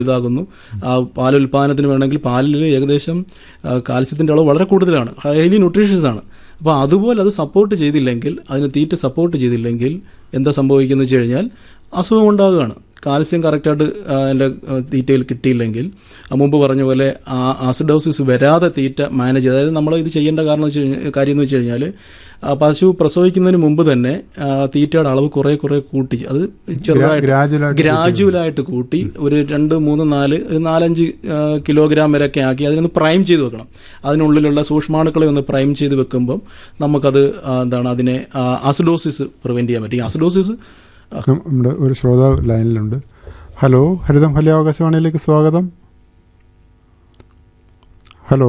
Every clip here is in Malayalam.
ഇതാകുന്നു ആ പാൽ ഉൽപ്പാദനത്തിന് വേണമെങ്കിൽ പാലിൽ ഏകദേശം ആ, കാൽസ്യത്തിന്റെ അളവ് വളരെ കൂടുതലാണ് ഹൈലി ന്യൂട്രീഷ്യസ് ആണ് അപ്പോൾ അതുപോലെ അത് സപ്പോർട്ട് ചെയ്തില്ലെങ്കിൽ അതിന് തീറ്റ സപ്പോർട്ട് ചെയ്തില്ലെങ്കിൽ എന്താ സംഭവിക്കുന്നത് വെച്ച് കഴിഞ്ഞാൽ അസുഖം ഉണ്ടാകുകയാണ് കാൽസ്യം കറക്റ്റായിട്ട് എൻ്റെ തീറ്റയിൽ കിട്ടിയില്ലെങ്കിൽ ആ മുമ്പ് പറഞ്ഞ പോലെ ആ ആസിഡോസിസ് വരാതെ തീറ്റ മാനേജ് ചെയ്ത് അതായത് നമ്മൾ ഇത് ചെയ്യേണ്ട കാരണം വെച്ച് കഴിഞ്ഞാൽ കാര്യം എന്ന് വെച്ച് കഴിഞ്ഞാൽ ആ പശു പ്രസവിക്കുന്നതിന് മുമ്പ് തന്നെ ആ, തീറ്റയുടെ അളവ് കുറേ കുറേ കൂട്ടി അത് ചെറുതായിട്ട് ഗ്രാജുവലായിട്ട് ഗ്രാജുവലായിട്ട് കൂട്ടി ഒരു രണ്ട് മൂന്ന് നാല് ഒരു നാലഞ്ച് ആ, കിലോഗ്രാം വരെയൊക്കെ ആക്കി അതിനൊന്ന് പ്രൈം ചെയ്ത് വെക്കണം അതിനുള്ളിലുള്ള സൂക്ഷ്മാണുക്കളെ ഒന്ന് പ്രൈം ചെയ്ത് വെക്കുമ്പം നമുക്കത് ആ, എന്താണ് അതിനെ ആസിഡോസിസ് പ്രിവെൻറ്റ് ചെയ്യാൻ പറ്റും ഈ ആസിഡോസിസ് നം- നമ്മുടെ ഒരു ശ്രോതാവ് ലൈനിലുണ്ട് ഹലോ ഹരിതം ഹലോ ആകാശവാണിയിലേക്ക് സ്വാഗതം ഹലോ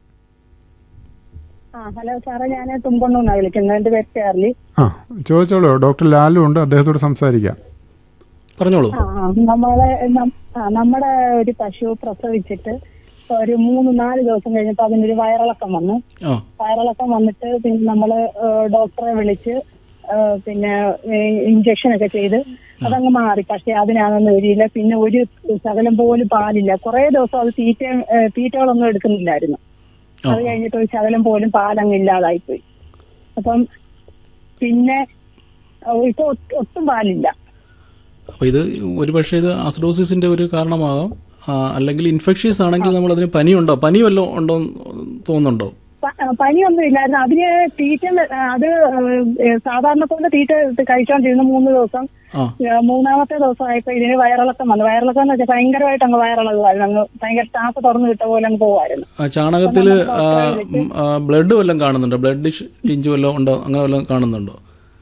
ആ ഹലോ സാറേ ഞാൻ തുമ്പണ്ണൂന്നാണ് വിളിക്കുന്നത് എൻ്റെ പേര് ചാർലി ആ ചോദിച്ചോളൂ ഡോക്ടർ ലാലു ഉണ്ട് അദ്ദേഹത്തോട് സംസാരിക്കാം പറഞ്ഞോളൂ ആ ആ, നമ്മളെ നം- ആ, നമ്മുടെ ഒരു പശു പ്രസവിച്ചിട്ട് ഒരു മൂന്ന് നാല് ദിവസം കഴിഞ്ഞപ്പോൾ അതിനൊരു വയറിളക്കം വന്നു ആ വയറിളക്കം വന്നിട്ട് പിന്നെ നമ്മള് ഏഹ്, ഡോക്ടറെ വിളിച്ച് ഏഹ്, പിന്നെ ഇഞ്ചക്ഷൻ ഒക്കെ ചെയ്ത് അതങ്ങ് മാറി പക്ഷെ അതിനാണെന്ന് വരിയില്ല പിന്നെ ഒരു ശകലം പോലും പാലില്ല കുറെ ദിവസം അത് തീറ്റ ഏഹ്, തീറ്റകളൊന്നും എടുക്കുന്നില്ലായിരുന്നു ആ. അത് കഴിഞ്ഞിട്ട് ഒരു ശകലം പോലും പാലങ്ങ് ഇല്ലാതായിപ്പോയി അപ്പം പിന്നെ ഏഹ്, ഇപ്പൊ ഒട്ട്- ഒട്ടും പാലില്ല അപ്പോൾ ഇത് ഒരു പക്ഷേ ഇത് ആസിഡോസിസിന്റെ ഒരു കാരണമാകാം ആ, അല്ലെങ്കിൽ ഇൻഫെക്ഷ്യസ് ആണെങ്കിൽ നമ്മൾ അതിന് പനിയുണ്ടോ പനി വല്ലതും ഉണ്ടോ എന്ന് തോന്നുന്നുണ്ടോ പ- ആ, പനിയൊന്നും ഇല്ലായിരുന്നു അതിന് തീറ്റ ആ, അത് ഏഹ്, സാധാരണ പോലെ തീറ്റ കഴിച്ചോണ്ടിരുന്നു മൂന്ന് ദിവസം ആ ഏഹ്, മൂന്നാമത്തെ ദിവസം ആയപ്പോ ഇതിന് വയറിളക്കം വന്നു വയറിളക്കം എന്ന് വെച്ചാൽ ഭയങ്കരമായിട്ട് അങ്ങ് വയറിളകുമായിരുന്നു അങ്ങ് ഭയങ്കര ടാപ്പ് തുറന്നു വിട്ട പോലെ അങ്ങ് പോവായിരുന്നു ആ, ചാണകത്തില് ബ്ലഡ് വല്ലതും കാണുന്നുണ്ടോ ബ്ലഡ് ടിഞ്ച് വല്ലതും ഉണ്ടോ അങ്ങനെ വല്ലതും കാണുന്നുണ്ടോ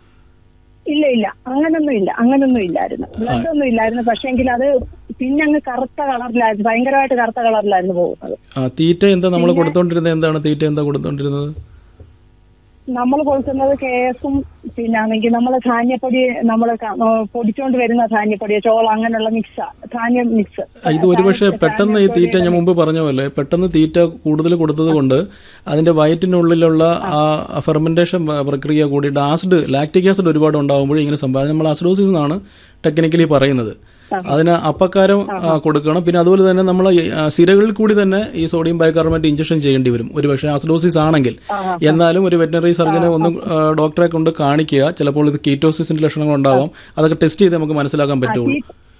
ഇല്ല ഇല്ല അങ്ങനൊന്നും ഇല്ല അങ്ങനൊന്നും ഇല്ലായിരുന്നു ബ്ലഡ് ഒന്നും ഇല്ലായിരുന്നു പക്ഷെങ്കിൽ അത് പിന്നെ അങ്ങ് കറുത്ത കളറിലായിരുന്നു ഭയങ്കരമായിട്ട് കറുത്ത കളറിലായിരുന്നു പോകുന്നത് ആ തീറ്റ എന്താ നമ്മൾ കൊടുത്തോണ്ടിരുന്നത് എന്താണ് തീറ്റ എന്താ കൊടുത്തോണ്ടിരുന്നത് നമ്മൾ കൊടുക്കുന്നത് കേസും പിന്നെ ആണെങ്കിൽ നമ്മൾ ധാന്യപ്പൊടി നമ്മൾ പൊടിച്ചോണ്ട് വരുന്ന ധാന്യപ്പൊടി ചോളം അങ്ങനെയുള്ള മിക്സ് ധാന്യം മിക്സ് ആ, ഇത് ഒരുപക്ഷെ പെട്ടെന്ന് ഈ തീറ്റ ഞാൻ മുമ്പ് പറഞ്ഞ പോലെ പെട്ടെന്ന് തീറ്റ കൂടുതൽ കൊടുത്തത് കൊണ്ട് അതിന്റെ വയറ്റിനുള്ളിലുള്ള ആ ഫെർമെന്റേഷൻ പ്രക്രിയ കൂടിയിട്ട് ആസിഡ് ലാക്റ്റിക് ആസിഡ് ഒരുപാട് ഉണ്ടാകുമ്പോൾ ഇങ്ങനെ സംഭവം നമ്മൾ അസിഡോസിസ് എന്നാണ് ടെക്നിക്കലി പറയുന്നത് അതിന് അപ്പക്കാരം ആ, കൊടുക്കണം പിന്നെ അതുപോലെ തന്നെ നമ്മൾ സിരകളിൽ കൂടി തന്നെ ഈ സോഡിയം ബൈകാർബണേറ്റ് ഇഞ്ചക്ഷൻ ചെയ്യേണ്ടി വരും ഒരുപക്ഷെ ആസിഡോസിസ് ആണെങ്കിൽ എന്നാലും ഒരു വെറ്റിനറി സർജനെ ഒന്ന് ആ, ഡോക്ടറെ കൊണ്ട് കാണിക്കുക ചിലപ്പോൾ ഇത് കീറ്റോസിസിന്റെ ലക്ഷണങ്ങൾ ഉണ്ടാവാം അതൊക്കെ ടെസ്റ്റ് ചെയ്ത് നമുക്ക് മനസ്സിലാക്കാൻ പറ്റുള്ളൂ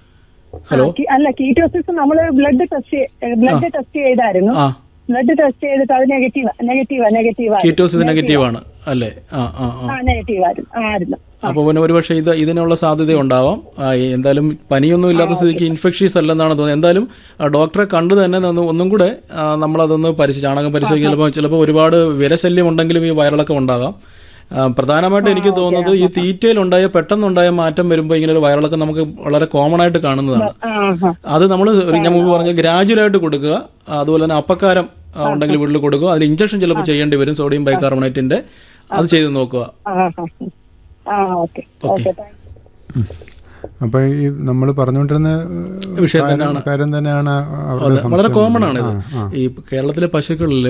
ഹലോ ആ, കി- അല്ല കീറ്റോസിസ് നമ്മൾ ബ്ലഡ് ടെസ്റ്റ് ബ്ലഡ് ടെസ്റ്റ് ചെയ്തായിരുന്നു ആ ബ്ലഡ് ടെസ്റ്റ് ചെയ്തിട്ട് അത് negative negative negative ketosis negative ആണ് അല്ലേ ആ ആ ആ ആ നെഗറ്റീവ് ആയിരുന്നു ആയിരുന്നു അപ്പോൾ പിന്നെ ഒരുപക്ഷെ ഇത് ഇതിനുള്ള സാധ്യത ഉണ്ടാവാം ആ, എന്തായാലും പനിയൊന്നും ഇല്ലാത്ത സ്ഥിതിക്ക് ഇൻഫെക്ഷ്യസ് അല്ലെന്നാണ് തോന്നുന്നത് എന്തായാലും ആ, ഡോക്ടറെ കണ്ടു തന്നെ ഒന്ന് ഒന്നും കൂടെ ആ, നമ്മളതൊന്ന് പരിശോധിച്ച് ചാണകം പരിശോധിക്കുക ചിലപ്പോൾ ചിലപ്പോൾ ഒരുപാട് വിരശല്യം ഉണ്ടെങ്കിലും ഈ വയറിളക്കം ഉണ്ടാകാം ആ, പ്രധാനമായിട്ട് എനിക്ക് തോന്നുന്നത് ഈ തീറ്റയിലുണ്ടായ പെട്ടെന്നുണ്ടായ മാറ്റം വരുമ്പോൾ ഇങ്ങനെ ഒരു വയറിളക്കം നമുക്ക് വളരെ കോമൺ ആയിട്ട് കാണുന്നതാണ് ആ ആ അത് നമ്മൾ ഞാൻ മുമ്പ് പറഞ്ഞ ഗ്രാജുവലായിട്ട് കൊടുക്കുക അതുപോലെ തന്നെ അപ്പക്കാരം ആ, ഉണ്ടെങ്കിൽ വീട്ടിൽ കൊടുക്കുക അതിന് ഇഞ്ചക്ഷൻ ചിലപ്പോൾ ചെയ്യേണ്ടി വരും സോഡിയം ബൈകാർബണേറ്റിന്റെ അത് ചെയ്ത് നോക്കുക ആ ആ ആ ഓക്കെ ഓക്കെ താങ്ക് അപ്പൊ ഈ നമ്മൾ പറഞ്ഞുകൊണ്ടിരുന്ന ഏഹ്, വിഷയം കാര്യം- തന്നെയാണ്. കാര്യം തന്നെയാണ് അവരുടെ വളരെ സംശയം. കോമൺ ആണ് ഇത് ആ, ആ. ഈ കേരളത്തിലെ പശുക്കളിൽ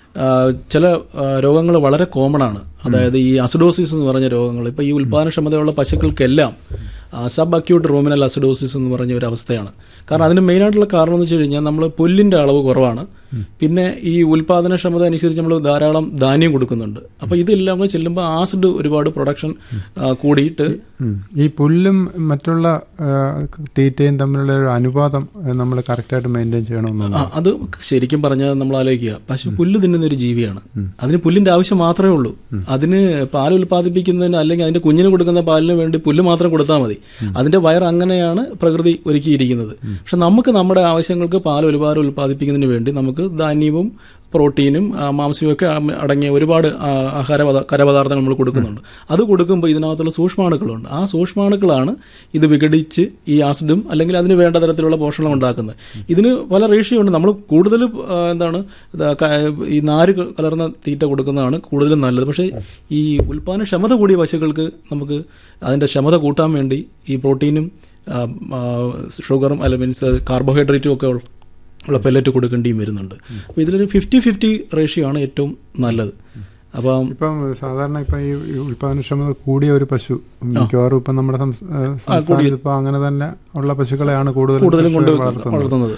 ചില രോഗങ്ങൾ വളരെ കോമൺ ആണ് അതായത് ഈ അസിഡോസിസ് എന്ന് പറഞ്ഞ രോഗങ്ങൾ ഇപ്പൊ ഈ ഉൽപാദനക്ഷമതയുള്ള പശുക്കൾക്കെല്ലാം സബ് അക്യൂട്ട് റൂമിനൽ അസിഡോസിസ് എന്ന് പറഞ്ഞ ഒരു അവസ്ഥയാണ് കാരണം അതിന് മെയിനായിട്ടുള്ള കാരണം എന്ന് വെച്ച് കഴിഞ്ഞാൽ നമ്മൾ പുല്ലിന്റെ അളവ് കുറവാണ് പിന്നെ ഈ ഉൽപാദനക്ഷമത അനുസരിച്ച് നമ്മൾ ധാരാളം ധാന്യം കൊടുക്കുന്നുണ്ട് അപ്പോൾ ഇതെല്ലാം കൂടെ ചെല്ലുമ്പോൾ ആസിഡ് ഒരുപാട് പ്രൊഡക്ഷൻ കൂടിയിട്ട് ഉം. ഈ പുല്ലും മറ്റുള്ള ഏഹ്, തീറ്റയും തമ്മിലുള്ള ഒരു അനുപാതം നമ്മൾ കറക്റ്റായിട്ട് മെയിൻറ്റെയിൻ ചെയ്യണമെന്നാണ് ആ, അത് ശരിക്കും പറഞ്ഞാൽ നമ്മൾ ആലോചിക്കുക പശു പുല്ല് തിന്നുന്ന ഒരു ജീവിയാണ് അതിന് പുല്ലിന്റെ ആവശ്യം മാത്രമേ ഉള്ളൂ അതിന് പാൽ ഉൽപ്പാദിപ്പിക്കുന്നതിന് അല്ലെങ്കിൽ അതിന്റെ കുഞ്ഞിന് കൊടുക്കുന്ന പാലിന് വേണ്ടി പുല്ല് മാത്രം കൊടുത്താൽ മതി അതിന്റെ വയർ അങ്ങനെയാണ് പ്രകൃതി ഒരുക്കിയിരിക്കുന്നത് പക്ഷെ നമുക്ക് നമ്മുടെ ആവശ്യങ്ങൾക്ക് പാൽ ഒരുപാട് ഉൽപ്പാദിപ്പിക്കുന്നതിന് വേണ്ടി നമുക്ക് ധാന്യവും പ്രോട്ടീനും ആ, മാംസ്യവും ഒക്കെ അം- അടങ്ങിയ ഒരുപാട് ആ, ആഹാര പദ- കരപദാർത്ഥങ്ങൾ നമ്മൾ കൊടുക്കുന്നുണ്ട് അത് കൊടുക്കുമ്പോൾ ഇതിനകത്തുള്ള സൂക്ഷ്മാണുക്കളുണ്ട് ആ സൂക്ഷ്മാണുക്കളാണ് ഇത് വിഘടിച്ച് ഈ ആസിഡും അല്ലെങ്കിൽ അതിന് വേണ്ട തരത്തിലുള്ള പോഷണം ഉണ്ടാക്കുന്നത് ഇതിന് പല റേഷ്യോ ഉണ്ട് നമ്മൾ കൂടുതൽ ആ, എന്താണ് ഇത് ക- ഈ നാര് ക- കലർന്ന തീറ്റ കൊടുക്കുന്നതാണ് കൂടുതലും നല്ലത് പക്ഷേ ഈ ഉൽപ്പാദനക്ഷമത കൂടിയ പശുക്കൾക്ക് നമുക്ക് അതിൻ്റെ ക്ഷമത കൂട്ടാൻ വേണ്ടി ഈ പ്രോട്ടീനും ആ, ആ, ഷുഗറും അല്ല മീൻസ് കാർബോഹൈഡ്രേറ്റും ഒക്കെ ഉള്ള ഉള്ള പെല്ലറ്റ് കൊടുക്കേണ്ടിയും വരുന്നുണ്ട് അപ്പോൾ ഇതിലൊരു ഫിഫ്റ്റി ഫിഫ്റ്റി റേഷ്യോ ആണ് ഏറ്റവും നല്ലത് അപ്പം ഇപ്പം സാധാരണ ഇപ്പം ഈ ഉൽപാദനക്ഷമത കൂടിയ ഒരു പശു മിക്കവാറും ഇപ്പം നമ്മുടെ സംസ്- ഏഹ് സംസ്ഥാനത്ത് ഇപ്പം അങ്ങനെ തന്നെ ഉള്ള പശുക്കളെയാണ് കൂടുതലും കൂടുതലും കൊണ്ട് കർഷകർ വളർത്തുന്നത് വളർത്തുന്നത്